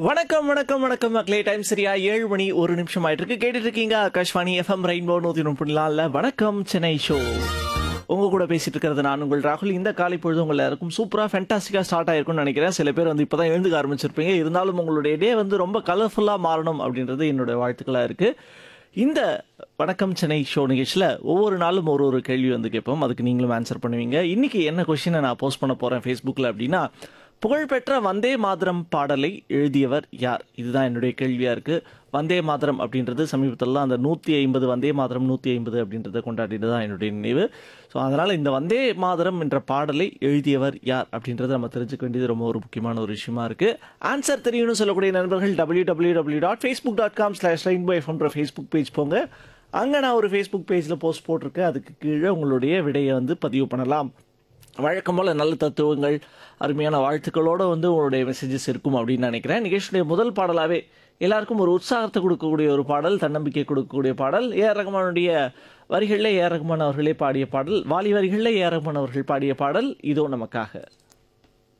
வணக்கம் வணக்கம் வணக்கம் மக்களே டைம் சரியா ஏழு மணி ஒரு நிமிஷம் ஆயிட்டு இருக்கு கேட்டுட்டு இருக்கீங்க ஆகாஷ்வாணி எஃப்எம் ரெயின்போ நூத்தி முப்பது நாள்ல வணக்கம் சென்னை ஷோ உங்க கூட பேசிட்டு இருக்கிறது நான் உங்கள் ராகுல் இந்த காலை பொழுது உங்களை எல்லாருக்கும் சூப்பரா ஃபென்டாஸ்டிக்கா ஸ்டார்ட் ஆயிருக்கும்னு நினைக்கிறேன் சில பேர் வந்து இப்பதான் எழுந்துக்க ஆரம்பிச்சிருப்பீங்க இருந்தாலும் உங்களுடைய டே வந்து ரொம்ப கலர்ஃபுல்லா மாறணும் அப்படின்றது என்னோட வாழ்த்துக்களா இருக்கு இந்த வணக்கம் சென்னை ஷோ நிகழ்ச்சியில் ஒவ்வொரு நாளும் ஒரு ஒரு கேள்வி வந்து கேட்போம் அதுக்கு நீங்களும் ஆன்சர் பண்ணுவீங்க இன்னைக்கு என்ன கொஸ்டினை நான் போஸ்ட் பண்ண போறேன் ஃபேஸ்புக்கில் அப்படின்னா புகழ்பெற்ற வந்தே மாதரம் பாடலை எழுதியவர் யார் இதுதான் என்னுடைய கேள்வியா இருக்கு வந்தே மாதரம் அப்படின்றது சமீபத்தில் அந்த நூற்றி ஐம்பது வந்தே மாதரம் நூற்றி ஐம்பது அப்படின்றத கொண்டாடினது தான் என்னுடைய நினைவு ஸோ அதனால் இந்த வந்தே மாதரம் என்ற பாடலை எழுதியவர் யார் அப்படின்றத நம்ம தெரிஞ்சுக்க வேண்டியது ரொம்ப ஒரு முக்கியமான ஒரு விஷயமா இருக்கு ஆன்சர் தெரியும்னு சொல்லக்கூடிய நண்பர்கள் W W W dot Facebook dot com slash rainbow எஃப்எம்ன்ற ஃபேஸ்புக் பேஜ் போங்க அங்கே நான் ஒரு ஃபேஸ்புக் பேஜில் போஸ்ட் போட்டிருக்கேன் அதுக்கு கீழே உங்களுடைய விடையை வந்து பதிவு பண்ணலாம் வழக்கம் போல் நல்ல தத்துவங்கள் அருமையான வாழ்த்துக்களோடு வந்து உங்களுடைய மெசேஜஸ் இருக்கும் அப்படின்னு நினைக்கிறேன் நிகழ்ச்சியுடைய முதல் பாடலாகவே எல்லாருக்கும் ஒரு உற்சாகத்தை கொடுக்கக்கூடிய ஒரு பாடல் தன்னம்பிக்கை கொடுக்கக்கூடிய பாடல் ஏஆர் ரகுமானுடைய வரிகளில் ஏஆர் ரகுமான் அவர்களே பாடிய பாடல் வாலி வரிகளில் ஏஆர் ரகுமான் அவர்கள் பாடிய பாடல் இதோ நமக்காக